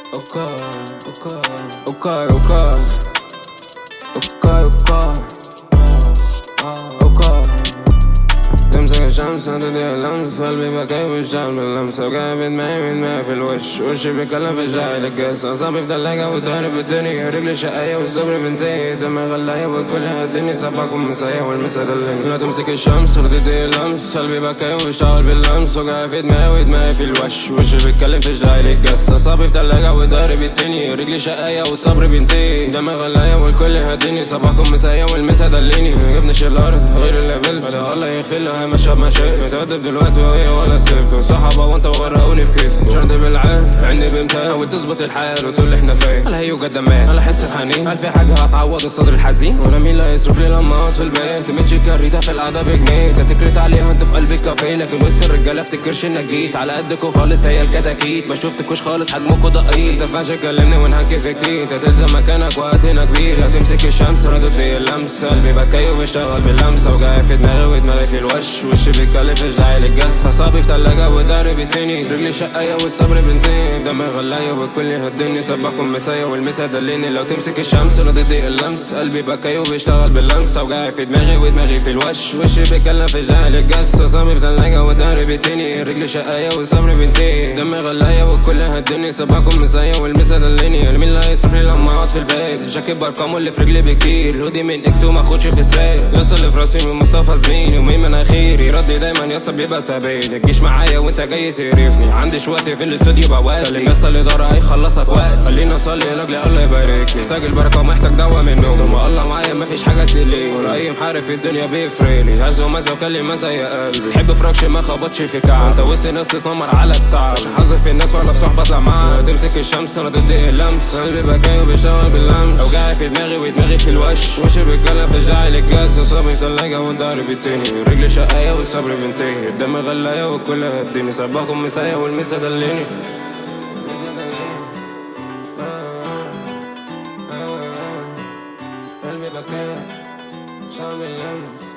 اوكي اوكي اوكي اوكي اوكي اوكي اوكي تمسك الشمس تدي اللمس قلبي بكي ويشتغل باللمسة وجاي في دماغي في دماغي في الوش وشي بيتكلم في الشاي الجاس أعصابي في تلاجة والدهن بالدنيا رجلي شقية والصبر بنتهي دمي غلاية والكل هدني سباكم مسايا والمسا دلني لا تمسك الشمس تدي اللمس قلبي بكي ويشتغل باللمس وجاي في دماغي ودماغي في الوش وشي بيتكلم في الشاي الجاس أعصابي في تلاجة والدهن بالدنيا رجلي شقية والصبر بنتهي دمي غلاية والكل هدني سباكم مسايا والمسا دلني جبنش الأرض غير اللي قبلت الله يخلها مشى بمشي متأدب دلوقتي وهي ولا سبت صحابة وانت وغرقوني في كده شرط بالعين عندي بامتحان وتظبط الحال وتقول لي احنا فين هلا هي وقدمان هلا حس حنين هل في حاجة هتعوض الصدر الحزين وانا مين اللي هيصرف لي لما اقعد في البيت تمشي كاريتا في القعدة بجنيه تتكرت عليها انت في قلب الكافيه لكن وسط الرجالة افتكرش انك جيت على قدكوا خالص هي الكتاكيت ما شفتكوش خالص حجمكوا دقيق تنفعش تكلمني ونحكي في كتير انت تلزم مكانك وقتنا كبير هتمسك الشمس ردت في اللمس قلبي بكي وبيشتغل باللمسة وجاي في دماغي ودماغي في الوش وشي بيتكلم في الجاي للجس حصابي في تلاجة وداري بتني رجلي شقية والصبر بنتي دمي غلاية والكل يهدني سباكم مسايا والمسا دلني لو تمسك الشمس ردت اللمس قلبي بكي وبيشتغل باللمسة وجاي في دماغي ودماغي في الوش وشي بيتكلم في الجاي للجس حصابي في تلاجة وداري بتني رجلي شقية والصبر بنتي دمي غلاية والكل هدني سباكم مسايا والمسا دلني مين اللي هيصرف لي لما اقعد في البيت جاكيت بارقامه اللي في رجلي بكتير هودي من اكس وما اخدش في السير يوصل اللي في راسي من مصطفى زميلي يومين من اخيري ردي دايما يصل بيبقى سبيل تجيش معايا وانت جاي تقرفني عنديش وقت في الاستوديو بوقت كلم يا الاداره هيخلصك وقت خليني اصلي لاجل الله يبارك لي محتاج البركه ومحتاج دواء منه طول ما الله معايا مفيش حاجه تقلي ولا اي محارب في الدنيا بيفرقلي هز ومزه وكلمه زي قلبي تحب فراكش ما خبطش في كعب انت وسط ناس تتنمر على التعب مش حاظر في الناس ولا في صحبه اطلع معاك تمسك الشمس انا ضد اللمس قلبي بكاي وبيشتغل باللمس اوجاعي في دماغي ودماغي في الوش وشي بيتكلم في الجاي للجاز اصابي ثلاجه والدار بيتني رجلي شقايه والصبر بنتهي الدم غلايه والكل هديني سباكم مسايا والمسا دلني قلبي بكاء شعب اللمس